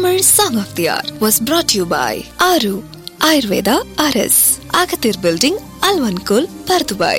Tamil Song of the Hour was brought to you by Aru Ayurveda RS, Agathir Building, Alvankul, Pardubai.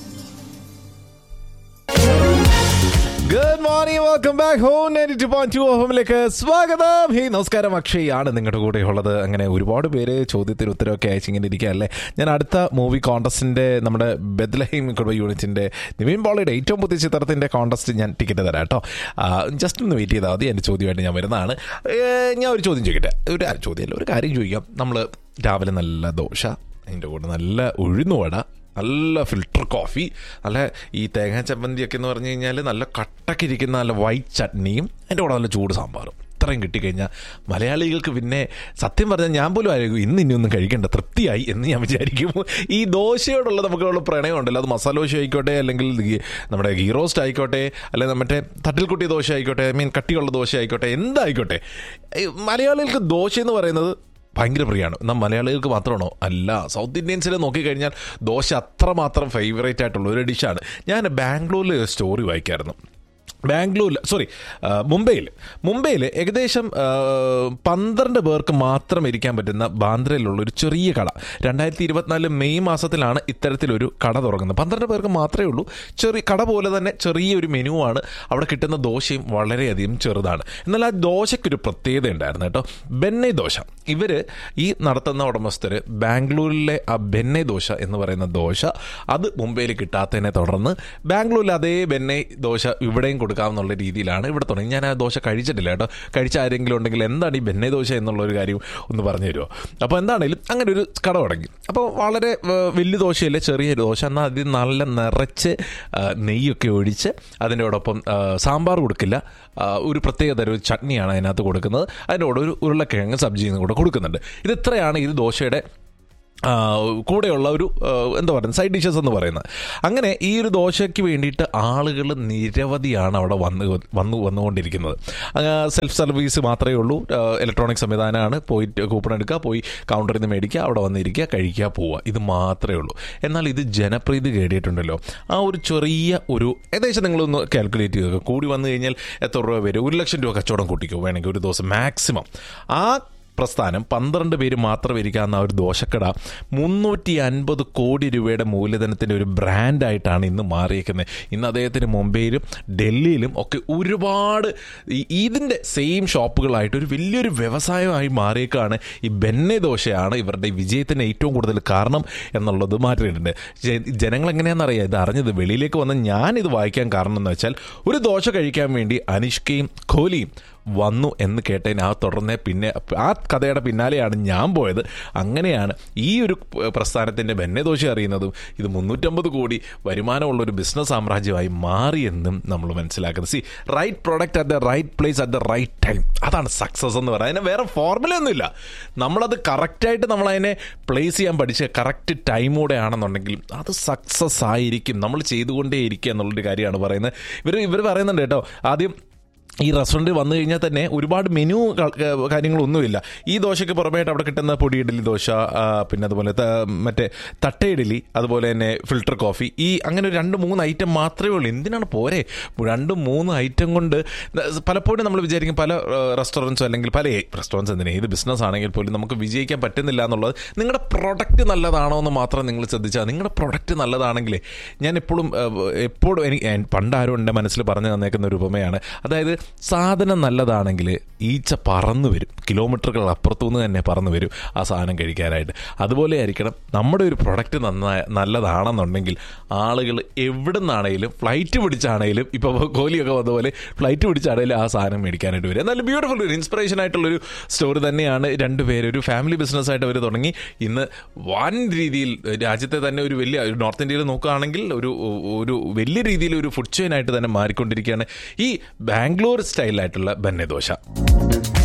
Good morning welcome back home ninety two point two ഹോമിലേക്ക് സ്വാഗതം hey നമസ്കാരം അക്ഷയ് ആണ് നിങ്ങളുടെ കൂടെ ഉള്ളത് അങ്ങനെ ഒരുപാട് പേര് ചോദ്യത്തിന് ഉത്തരവൊക്കെ അയച്ച് ഇങ്ങനെ ഇരിക്കുകയല്ലേ ഞാൻ അടുത്ത മൂവി കോൺടസ്റ്റിന്റെ നമ്മുടെ ബെദ്ലഹീം കുടുംബ യൂണിറ്റിന്റെ നിവിൻ പോളിയുടെ ഏറ്റവും പുതിയ ചിത്രത്തിന്റെ കോൺടസ്റ്റ് ഞാൻ ടിക്കറ്റ് തരാം കേട്ടോ ജസ്റ്റ് ഒന്ന് വെയിറ്റ് ചെയ്താൽ മതി എൻ്റെ ചോദ്യമായിട്ട് ഞാൻ വരുന്നതാണ് ഏ, ഞാൻ ഒരു ചോദ്യം ചോദിക്കട്ടെ ഒരു ആ, ചോദ്യമല്ല ഒരു കാര്യം ചോദിക്കാം നമ്മൾ രാവിലെ നല്ല ദോശ അതിൻ്റെ കൂടെ നല്ല ഉഴുന്നുവട നല്ല ഫിൽട്ടർ കോഫി നല്ല ഈ തേങ്ങാ ചമ്മന്തിയൊക്കെ എന്ന് പറഞ്ഞു കഴിഞ്ഞാൽ നല്ല കട്ടക്കിരിക്കുന്ന നല്ല വൈറ്റ് ചട്നിയും അതിൻ്റെ കൂടെ നല്ല ചൂട് സാമ്പാറും ഇത്രയും കിട്ടിക്കഴിഞ്ഞാൽ മലയാളികൾക്ക് പിന്നെ സത്യം പറഞ്ഞാൽ ഞാൻ പോലും ആയിരിക്കും ഇന്ന് ഇനി ഒന്നും കഴിക്കേണ്ട തൃപ്തിയായി എന്ന് ഞാൻ വിചാരിക്കും ഈ ദോശയോടുള്ള നമുക്കുള്ള പ്രണയം ഉണ്ടല്ലോ അത് മസാല ദോശ ആയിക്കോട്ടെ അല്ലെങ്കിൽ ഗീ- നമ്മുടെ ഗീ റോസ്റ്റ് ആയിക്കോട്ടെ അല്ലെങ്കിൽ മറ്റേ തട്ടിൽക്കുട്ടി ദോശ ആയിക്കോട്ടെ ഐ മീൻ കട്ടിയുള്ള ദോശ ആയിക്കോട്ടെ എന്തായിക്കോട്ടെ ഈ മലയാളികൾക്ക് ദോശ എന്ന് പറയുന്നത് ഭയങ്കര പ്രിയമാണ് എന്നാൽ മലയാളികൾക്ക് മാത്രമാണോ അല്ല സൗത്ത് ഇന്ത്യൻസിൽ നോക്കിക്കഴിഞ്ഞാൽ ദോശ അത്രമാത്രം ഫേവറേറ്റ് ആയിട്ടുള്ള ഒരു ഡിഷാണ് ഞാൻ ബാംഗ്ലൂരിൽ ഒരു സ്റ്റോറി വായിക്കായിരുന്നു ബാംഗ്ലൂരിൽ സോറി മുംബൈയിൽ മുംബൈയിൽ ഏകദേശം ആ, പന്ത്രണ്ട് പേർക്ക് മാത്രം ഇരിക്കാൻ പറ്റുന്ന ബാന്ദ്രയിലുള്ള ഒരു ചെറിയ കട രണ്ടായിരത്തി ഇരുപത്തിനാല് മെയ് മാസത്തിലാണ് ഇത്തരത്തിലൊരു കട തുറങ്ങുന്നത് പന്ത്രണ്ട് പേർക്ക് മാത്രമേ ഉള്ളൂ ചെറിയ കട പോലെ തന്നെ ചെറിയൊരു മെനുവാണ് അവിടെ കിട്ടുന്ന ദോശയും വളരെയധികം ചെറുതാണ് എന്നാൽ ആ ദോശയ്ക്കൊരു പ്രത്യേകത ഉണ്ടായിരുന്നു കേട്ടോ ബെന്നൈ ദോശ ഇവര് ഈ നടത്തുന്ന ഉടമസ്ഥര് ബാംഗ്ലൂരിലെ ആ ബെന്നൈ ദോശ എന്ന് പറയുന്ന ദോശ അത് മുംബൈയിൽ കിട്ടാത്തതിനെ തുടർന്ന് ബാംഗ്ലൂരിൽ അതേ ബെന്നൈ ദോശ ഇവിടെയും കൊടുക്കാമെന്നുള്ള രീതിയിലാണ് ഇവിടെ തുടങ്ങി ഞാൻ ആ ദോശ കഴിച്ചിട്ടില്ല കേട്ടോ കഴിച്ച ആരെങ്കിലും ഉണ്ടെങ്കിൽ എന്താണ് ഈ ബെന്നൈ ദോശ എന്നുള്ള ഒരു കാര്യം ഒന്ന് പറഞ്ഞു തരുമോ അപ്പോൾ എന്താണെങ്കിലും അങ്ങനെ ഒരു കട തുടങ്ങി അപ്പോൾ വളരെ ഏർ, വലിയ ദോശയല്ലേ ചെറിയ ദോശ എന്നാൽ അതിൽ നല്ല നിറച്ച് ആ, നെയ്യൊക്കെ ഒഴിച്ച് അതിൻ്റെയോടൊപ്പം ആ, സാമ്പാർ കൊടുക്കില്ല ആ, ഒരു പ്രത്യേക തരം ഒരു ചട്നിയാണ് അതിനകത്ത് കൊടുക്കുന്നത് അതിൻ്റെ കൂടെ ഒരു ഉരുളക്കിഴങ്ങ് സബ്ജിയും കൂടെ കൊടുക്കുന്നുണ്ട് ഇത് ഇത്രയാണ് ഇത് ദോശയുടെ ആ, കൂടെയുള്ള ഒരു ആ, എന്താ പറയുക സൈഡ് ഡിഷസ് എന്ന് പറയുന്നത് അങ്ങനെ ഈ ഒരു ദോശയ്ക്ക് വേണ്ടിയിട്ട് ആളുകൾ നിരവധിയാണ് അവിടെ വന്ന് വന്നു വന്നുകൊണ്ടിരിക്കുന്നത് സെൽഫ് സർവീസ് മാത്രമേ ഉള്ളൂ ഇലക്ട്രോണിക് സംവിധാനമാണ് പോയിട്ട് കൂപ്പൺ എടുക്കുക പോയി കൗണ്ടറിൽ നിന്ന് മേടിക്കുക അവിടെ വന്നിരിക്കുക കഴിക്കുക പോവുക ഇത് മാത്രമേ ഉള്ളൂ എന്നാൽ ഇത് ജനപ്രീതി കേടിയിട്ടുണ്ടല്ലോ ആ ഒരു ചെറിയ ഒരു ഏകദേശം നിങ്ങളൊന്ന് കാൽക്കുലേറ്റ് ചെയ്യുക കൂടി വന്നു കഴിഞ്ഞാൽ എത്ര രൂപ വരും ഒരു ലക്ഷം രൂപ കച്ചവടം കൂട്ടിക്കോ വേണമെങ്കിൽ ഒരു ദിവസം മാക്സിമം ആ പ്രസ്ഥാനം പന്ത്രണ്ട് പേര് മാത്രം ഇരിക്കാവുന്ന ആ ഒരു ദോശക്കട മുന്നൂറ്റി അൻപത് കോടി രൂപയുടെ മൂലധനത്തിൻ്റെ ഒരു ബ്രാൻഡായിട്ടാണ് ഇന്ന് മാറിയേക്കുന്നത് ഇന്ന് അദ്ദേഹത്തിന് മുംബൈയിലും ഡൽഹിയിലും ഒക്കെ ഒരുപാട് ഈ- ഇതിൻ്റെ സെയിം ഷോപ്പുകളായിട്ട് ഒരു വലിയൊരു വ്യവസായമായി മാറിയേക്കാണ് ഈ ബെന്നെ ദോശയാണ് ഇവരുടെ വിജയത്തിന് ഏറ്റവും കൂടുതൽ കാരണം എന്നുള്ളത് മാറ്റിയിട്ടുണ്ട് ജ- ജനങ്ങൾ എങ്ങനെയാണെന്നറിയാം ഇത് അറിഞ്ഞത് വെളിയിലേക്ക് വന്ന് ഞാനിത് വായിക്കാൻ കാരണം എന്ന് വെച്ചാൽ ഒരു ദോശ കഴിക്കാൻ വേണ്ടി അനിഷ്കയും കോഹ്ലിയും വന്നു എന്ന് കേട്ടതിന് ആ തുടർന്ന് പിന്നെ ആ കഥയുടെ പിന്നാലെയാണ് ഞാൻ പോയത് അങ്ങനെയാണ് ഈ ഒരു പ്രസ്ഥാനത്തിൻ്റെ ബെന്നദോഷ അറിയുന്നതും ഇത് മുന്നൂറ്റമ്പത് കോടി വരുമാനമുള്ള ഒരു ബിസിനസ് സാമ്രാജ്യമായി മാറിയെന്നും നമ്മൾ മനസ്സിലാക്കുന്നത് see right product at the right place at the right time അതാണ് സക്സസ് എന്ന് പറയുന്നത് അതിന് വേറെ ഫോർമുല ഒന്നുമില്ല നമ്മളത് കറക്റ്റായിട്ട് നമ്മൾ അതിനെ പ്ലേസ് ചെയ്യാൻ പഠിച്ച് കറക്റ്റ് ടൈമോടെ ആണെന്നുണ്ടെങ്കിൽ അത് സക്സസ് ആയിരിക്കും നമ്മൾ ചെയ്തുകൊണ്ടേ ഇരിക്കുക എന്നുള്ളൊരു കാര്യമാണ് പറയുന്നത് ഇവർ ഇവർ പറയുന്നുണ്ട് കേട്ടോ ആദ്യം ഈ റെസ്റ്റോറൻറ്റിൽ വന്നു കഴിഞ്ഞാൽ തന്നെ ഒരുപാട് മെനു ക- ക- കാര്യങ്ങളൊന്നുമില്ല ഈ ദോശയ്ക്ക് പുറമേയിട്ട് അവിടെ കിട്ടുന്ന പൊടി ഇഡലി ദോശ ആ, പിന്നെ അതുപോലെ ത- മറ്റേ തട്ട ഇഡലി അതുപോലെ തന്നെ ഫിൽട്ടർ കോഫി ഈ അങ്ങനെ ഒരു രണ്ട് മൂന്ന് ഐറ്റം മാത്രമേ ഉള്ളൂ എന്തിനാണ് പോരെ രണ്ട് മൂന്ന് ഐറ്റം കൊണ്ട് പലപ്പോഴും നമ്മൾ വിചാരിക്കും പല റെസ്റ്റോറൻറ്റ്സോ അല്ലെങ്കിൽ പല റെസ്റ്റോറൻറ്റ്സ് എന്തിനാ ഏത് ബിസിനസ് ആണെങ്കിൽ പോലും നമുക്ക് വിജയിക്കാൻ പറ്റുന്നില്ല എന്നുള്ളത് നിങ്ങളുടെ പ്രൊഡക്റ്റ് നല്ലതാണോ എന്ന് മാത്രം നിങ്ങൾ ശ്രദ്ധിച്ചാൽ നിങ്ങളുടെ പ്രൊഡക്റ്റ് നല്ലതാണെങ്കിലേ ഞാൻ എപ്പോഴും ഏഹ്, എപ്പോഴും എനിക്ക് ഞാൻ പണ്ട് ആരും എൻ്റെ മനസ്സിൽ പറഞ്ഞു തന്നേക്കുന്ന ഒരു ഉപമയാണ് അതായത് സാധനം നല്ലതാണെങ്കിൽ ഈച്ച പറന്നു വരും കിലോമീറ്ററുകൾ അപ്പുറത്തുനിന്ന് തന്നെ പറന്നു വരും ആ സാധനം കഴിക്കാനായിട്ട് അതുപോലെ ആയിരിക്കണം നമ്മുടെ ഒരു പ്രൊഡക്റ്റ് നന്നായ നല്ലതാണെന്നുണ്ടെങ്കിൽ ആളുകൾ എവിടെ നിന്നാണെങ്കിലും ഫ്ലൈറ്റ് പിടിച്ചാണെങ്കിലും ഇപ്പോൾ കോഹ്ലിയൊക്കെ വന്നപോലെ ഫ്ലൈറ്റ് പിടിച്ചാണെങ്കിലും ആ സാധനം മേടിക്കാനായിട്ട് വരും എന്നാലും ബ്യൂട്ടിഫുൾ ഒരു ഇൻസ്പിറേഷൻ ആയിട്ടുള്ളൊരു സ്റ്റോറി തന്നെയാണ് രണ്ടുപേര് ഒരു ഫാമിലി ബിസിനസ്സായിട്ട് അവർ തുടങ്ങി ഇന്ന് വൻ രീതിയിൽ രാജ്യത്തെ തന്നെ ഒരു വലിയ ഒരു നോർത്ത് ഇന്ത്യയിൽ നോക്കുകയാണെങ്കിൽ ഒരു ഒരു വലിയ രീതിയിൽ ഒരു ഫുഡ് ചെയിൻ ആയിട്ട് തന്നെ മാറിക്കൊണ്ടിരിക്കുകയാണ് ഈ ബാംഗ്ലൂർ സ്റ്റൈലായിട്ടുള്ള ബന്നെ ദോശ